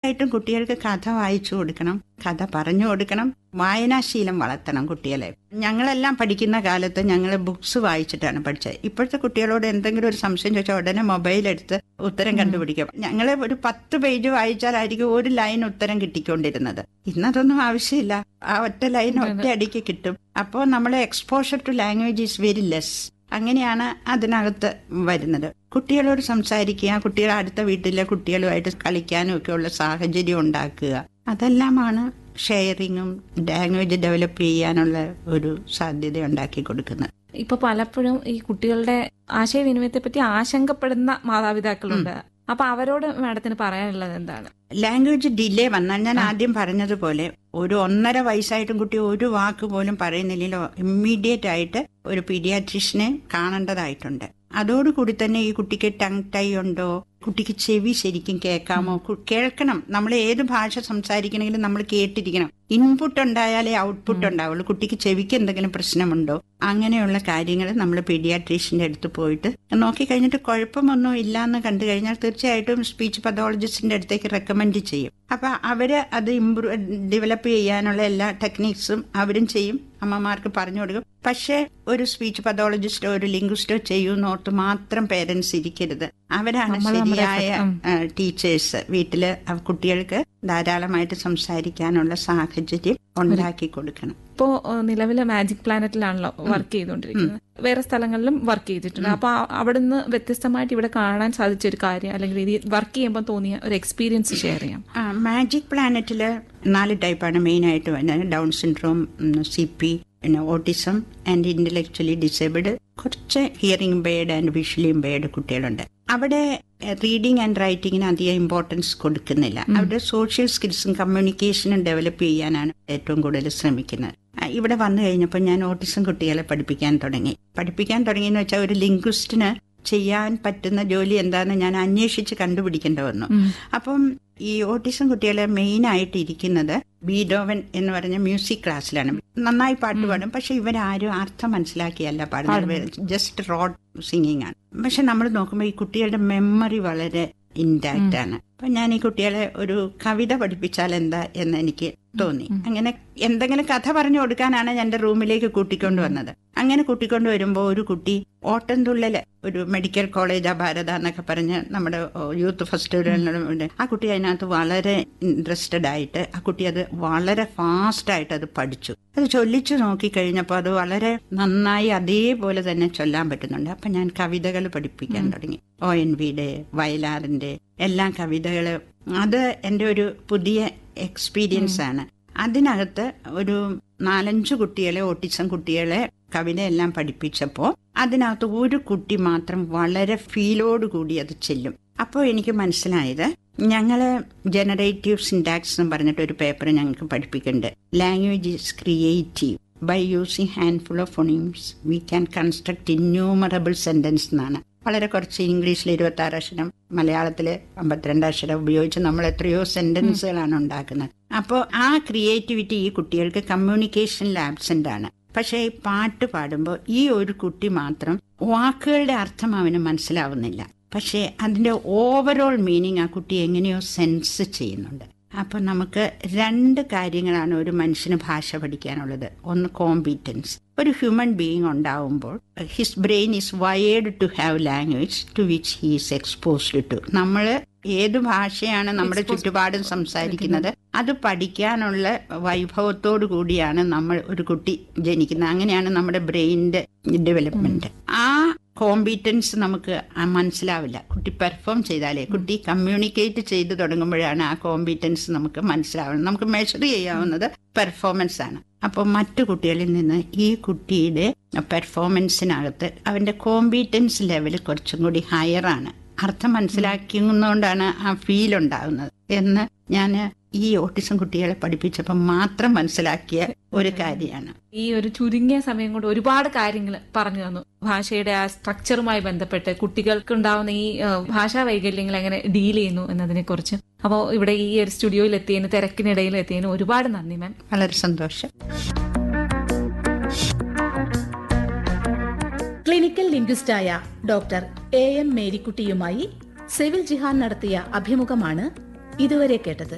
തീർച്ചയായിട്ടും കുട്ടികൾക്ക് കഥ വായിച്ചു കൊടുക്കണം കഥ പറഞ്ഞു കൊടുക്കണം വായനാശീലം വളർത്തണം കുട്ടികളെ ഞങ്ങളെല്ലാം പഠിക്കുന്ന കാലത്ത് ഞങ്ങൾ ബുക്സ് വായിച്ചിട്ടാണ് പഠിച്ചത് ഇപ്പോഴത്തെ കുട്ടികളോട് എന്തെങ്കിലും ഒരു സംശയം ചോദിച്ചാൽ ഉടനെ മൊബൈൽ എടുത്ത് ഉത്തരം കണ്ടുപിടിക്കും ഞങ്ങൾ ഒരു പത്ത് പേജ് വായിച്ചാലായിരിക്കും ഒരു ലൈൻ ഉത്തരം കിട്ടിക്കൊണ്ടിരുന്നത് ഇന്നതൊന്നും ആവശ്യമില്ല ആ ഒറ്റ ലൈൻ ഒറ്റ അടിക്ക് കിട്ടും അപ്പോൾ നമ്മളെ exposure to language is very less അങ്ങനെയാണ് അതിനകത്ത് വരുന്നത് കുട്ടികളോട് സംസാരിക്കുക കുട്ടികൾ അടുത്ത വീട്ടിലെ കുട്ടികളുമായിട്ട് കളിക്കാനും ഒക്കെ ഉള്ള സാഹചര്യം ഉണ്ടാക്കുക അതെല്ലാമാണ് ഷെയറിങ്ങും ലാംഗ്വേജ് ഡെവലപ്പ് ചെയ്യാനുള്ള ഒരു സാധ്യത ഉണ്ടാക്കി കൊടുക്കുന്നത് ഇപ്പൊ പലപ്പോഴും ഈ കുട്ടികളുടെ ആശയവിനിമയത്തെ പറ്റി ആശങ്കപ്പെടുന്ന മാതാപിതാക്കളുണ്ട് അപ്പൊ അവരോട് മാഡത്തിന് പറയാനുള്ളത് എന്താണ് ലാംഗ്വേജ് ഡിലേ വന്നാൽ ഞാൻ ആദ്യം പറഞ്ഞതുപോലെ ഒരു ഒന്നര വയസ്സായിട്ടും കുട്ടി ഒരു വാക്ക് പോലും പറയുന്നില്ലല്ലോ ഇമ്മീഡിയറ്റ് ആയിട്ട് ഒരു പീഡിയാട്രിഷനെ കാണേണ്ടതായിട്ടുണ്ട് അതോടുകൂടി തന്നെ ഈ കുട്ടിക്ക് ടങ് ടൈ ഉണ്ടോ കുട്ടിക്ക് ചെവി ശരിക്കും കേൾക്കാമോ കു- കേൾക്കണം നമ്മൾ ഏത് ഭാഷ സംസാരിക്കണമെങ്കിലും നമ്മൾ കേട്ടിരിക്കണം ഇൻപുട്ട് ഉണ്ടായാലേ ഔട്ട്പുട്ട് ഉണ്ടാവുള്ളൂ കുട്ടിക്ക് ചെവിക്ക് എന്തെങ്കിലും പ്രശ്നമുണ്ടോ അങ്ങനെയുള്ള കാര്യങ്ങൾ നമ്മൾ പീഡിയാട്രീഷ്യന്റെ അടുത്ത് പോയിട്ട് നോക്കിക്കഴിഞ്ഞിട്ട് കുഴപ്പമൊന്നും ഇല്ല എന്ന് കണ്ടു കഴിഞ്ഞാൽ തീർച്ചയായിട്ടും സ്പീച്ച് പതോളജിസ്റ്റിന്റെ അടുത്തേക്ക് റെക്കമെൻഡ് ചെയ്യും അപ്പൊ അവര് അത് ഇമ്പ്രൂവ് ഡെവലപ്പ് ചെയ്യാനുള്ള എല്ലാ ടെക്നിക്സും അവരും ചെയ്യും അമ്മമാർക്ക് പറഞ്ഞു കൊടുക്കും പക്ഷേ ഒരു സ്പീച്ച് പതോളജിസ്റ്റോ ഒരു ലിംഗ്വിസ്റ്റോ ചെയ്യുന്നോർത്ത് മാത്രം പേരൻസ് ഇരിക്കരുത് അവരാണ് നമ്മൾ നമ്മുടെ ശരിയായ effort, ടീച്ചേഴ്സ് വീട്ടില് ആ കുട്ടികൾക്ക് ധാരാളമായിട്ട് സംസാരിക്കാനുള്ള സാഹചര്യം ഉണ്ടാക്കി കൊടുക്കണം ഇപ്പോ ഏഹ്, നിലവിലെ മാജിക് പ്ലാനറ്റിലാണല്ലോ വർക്ക് ചെയ്തുകൊണ്ടിരിക്കുന്നത് വേറെ സ്ഥലങ്ങളിലും വർക്ക് ചെയ്തിട്ടുണ്ട് അപ്പൊ ആ- അവിടുന്ന് വ്യത്യസ്തമായിട്ട് ഇവിടെ കാണാൻ സാധിച്ച ഒരു കാര്യം അല്ലെങ്കിൽ ഇത് വർക്ക് ചെയ്യുമ്പോൾ തോന്നിയ ഒരു എക്സ്പീരിയൻസ് ഷെയർ ചെയ്യാം ആ മാജിക് പ്ലാനറ്റിൽ നാല് ടൈപ്പാണ് മെയിൻ ആയിട്ട് വരുന്നത് ഡൗൺ സിൻഡ്രോം സി പി പിന്നെ ഓട്ടിസം ആൻഡ് ഇന്റലക്ച്വലി ഡിസേബിൾഡ് കുറച്ച് hearing impaired and visually impaired കുട്ടികളുണ്ട് അവിടെ റീഡിംഗ് ആൻഡ് റൈറ്റിങ്ങിന് അധികം ഇമ്പോർട്ടൻസ് കൊടുക്കുന്നില്ല അവിടെ സോഷ്യൽ സ്കിൽസും കമ്മ്യൂണിക്കേഷനും ഡെവലപ്പ് ചെയ്യാനാണ് ഏറ്റവും കൂടുതൽ ശ്രമിക്കുന്നത് ആ, ഇവിടെ വന്നു കഴിഞ്ഞപ്പോൾ ഞാൻ ഓട്ടിസം കുട്ടികളെ പഠിപ്പിക്കാൻ തുടങ്ങി പഠിപ്പിക്കാൻ തുടങ്ങിയെന്ന് വെച്ചാൽ ഒരു ലിംഗ്വിസ്റ്റിന് ചെയ്യാൻ പറ്റുന്ന ജോലി എന്താണെന്ന് ഞാൻ അന്വേഷിച്ച് കണ്ടുപിടിക്കേണ്ടി വന്നു അപ്പം ഈ ഓട്ടിസം കുട്ടികളെ മെയിൻ ആയിട്ട് ഇരിക്കുന്നത് ബീഡോവൻ എന്ന് പറഞ്ഞ മ്യൂസിക് ക്ലാസ്സിലാണ് നന്നായി പാട്ട് പാടും പക്ഷെ ഇവരാരും അർത്ഥം മനസ്സിലാക്കിയല്ല പാടുന്നത് ജസ്റ്റ് റോഡ് സിംഗിങ് ആണ് പക്ഷെ നമ്മൾ നോക്കുമ്പോൾ ഈ കുട്ടികളുടെ മെമ്മറി വളരെ ഇൻടാക്റ്റ് ആണ് അപ്പൊ ഞാൻ ഈ കുട്ടികളെ ഒരു കവിത പഠിപ്പിച്ചാൽ എന്താ എന്ന് എനിക്ക് തോന്നി അങ്ങനെ എന്തെങ്കിലും കഥ പറഞ്ഞു കൊടുക്കാനാണ് ഞാൻ എന്റെ റൂമിലേക്ക് കൂട്ടിക്കൊണ്ട് വന്നത് അങ്ങനെ കൂട്ടിക്കൊണ്ട് വരുമ്പോൾ ഒരു കുട്ടി ഓട്ടംതുള്ളല് ഒരു മെഡിക്കൽ കോളേജ് ഭാരത എന്നൊക്കെ പറഞ്ഞ് നമ്മുടെ യൂത്ത് ഫെസ്റ്റിവലിന് ആ കുട്ടി അതിനകത്ത് വളരെ ഇൻട്രസ്റ്റഡ് ആയിട്ട് ആ കുട്ടി അത് വളരെ ഫാസ്റ്റ് ആയിട്ട് അത് പഠിച്ചു അത് ചൊല്ലിച്ചു നോക്കിക്കഴിഞ്ഞപ്പോൾ അത് വളരെ നന്നായി അതേപോലെ തന്നെ ചൊല്ലാൻ പറ്റുന്നുണ്ട് അപ്പൊ ഞാൻ കവിതകൾ പഠിപ്പിക്കാൻ തുടങ്ങി ഒ എൻ വിയുടെ വയലാറിന്റെ എല്ലാം കവിതകള് അത് എൻ്റെ ഒരു പുതിയ എക്സ്പീരിയൻസ് ആണ് അതിനകത്ത് ഒരു നാലഞ്ച് കുട്ടികളെ ഓട്ടിസം കുട്ടികളെ കവിതയെല്ലാം പഠിപ്പിച്ചപ്പോൾ അതിനകത്ത് ഒരു കുട്ടി മാത്രം വളരെ ഫീലോട് കൂടി അത് ചെല്ലും അപ്പോൾ എനിക്ക് മനസ്സിലായത് ഞങ്ങള് ജനറേറ്റീവ് സിൻടാക്സ് എന്ന് പറഞ്ഞിട്ട് ഒരു പേപ്പർ ഞങ്ങൾക്ക് പഠിപ്പിക്കുന്നുണ്ട് language is creative by using handful of phonemes we can construct innumerable sentence എന്നാണ് വളരെ കുറച്ച് ഇംഗ്ലീഷിൽ ഇരുപത്തി ആറ് അക്ഷരം മലയാളത്തില് അമ്പത്തിരണ്ട് അക്ഷരം ഉപയോഗിച്ച് നമ്മൾ എത്രയോ സെന്റൻസുകളാണ് ഉണ്ടാക്കുന്നത് അപ്പോൾ ആ ക്രിയേറ്റിവിറ്റി ഈ കുട്ടികൾക്ക് കമ്മ്യൂണിക്കേഷനിൽ ആബ്സെന്റ് ആണ് പക്ഷേ ഈ പാട്ട് പാടുമ്പോൾ ഈ ഒരു കുട്ടി മാത്രം വാക്കുകളുടെ അർത്ഥം അവന് മനസ്സിലാവുന്നില്ല പക്ഷേ അതിന്റെ ഓവറോൾ മീനിങ് ആ കുട്ടി എങ്ങനെയോ സെൻസ് ചെയ്യുന്നുണ്ട് അപ്പൊ നമുക്ക് രണ്ട് കാര്യങ്ങളാണ് ഒരു മനുഷ്യന് ഭാഷ പഠിക്കാനുള്ളത് ഒന്ന് കോമ്പീറ്റൻസ് ഒരു ഹ്യൂമൻ ബീയിങ് ഉണ്ടാവുമ്പോൾ his brain is wired to have language to which he is exposed to നമ്മൾ ഏത് ഭാഷയാണ് നമ്മുടെ ചുറ്റുപാടും സംസാരിക്കുന്നത് അത് പഠിക്കാനുള്ള വൈഭവത്തോടു കൂടിയാണ് നമ്മൾ ഒരു കുട്ടി ജനിക്കുന്നത് അങ്ങനെയാണ് നമ്മുടെ ബ്രെയിനിന്റെ ഡെവലപ്മെന്റ് ആ കോമ്പീറ്റൻസ് നമുക്ക് ആ മനസ്സിലാവില്ല കുട്ടി പെർഫോം ചെയ്താലേ കുട്ടി കമ്മ്യൂണിക്കേറ്റ് ചെയ്ത് തുടങ്ങുമ്പോഴാണ് ആ കോമ്പീറ്റൻസ് നമുക്ക് മനസ്സിലാവുന്നത് നമുക്ക് മെഷർ ചെയ്യാവുന്നത് പെർഫോമൻസ് ആണ് അപ്പോൾ മറ്റു കുട്ടികളിൽ നിന്ന് ഈ കുട്ടിയുടെ പെർഫോമൻസിനകത്ത് അവന്റെ കോമ്പീറ്റൻസ് ലെവൽ കുറച്ചും കൂടി ഹയർ ആണ് അർത്ഥം മനസ്സിലാക്കുന്നതുകൊണ്ടാണ് ആ ഫീൽ ഉണ്ടാകുന്നത് എന്ന് ഞാൻ ഈ ഓട്ടിസം കുട്ടികളെ പഠിപ്പിച്ചപ്പോൾ മാത്രം മനസ്സിലാക്കിയ ഒരു കാര്യമാണ് ഈ ഒരു ചുരുങ്ങിയ സമയം കൊണ്ട് ഒരുപാട് കാര്യങ്ങൾ പറഞ്ഞു തന്നു ഭാഷയുടെ ആ സ്ട്രക്ചറുമായി ബന്ധപ്പെട്ട് കുട്ടികൾക്ക് ഉണ്ടാവുന്ന ഈ ഏഹ്, ഭാഷാ വൈകല്യങ്ങൾ എങ്ങനെ ഡീൽ ചെയ്യുന്നു എന്നതിനെ കുറിച്ച് അപ്പോൾ ഇവിടെ ഈ ഒരു സ്റ്റുഡിയോയിൽ എത്തിയതിന് തിരക്കിനിടയിൽ എത്തിയതിന് ഒരുപാട് നന്ദി മാം വളരെ സന്തോഷം ക്ലിനിക്കൽ ലിംഗ്വിസ്റ്റായ ഡോക്ടർ എ എം മേരിക്കുട്ടിയുമായി സെവിൽ ജിഹാൻ നടത്തിയ അഭിമുഖമാണ് ഇതുവരെ കേട്ടത്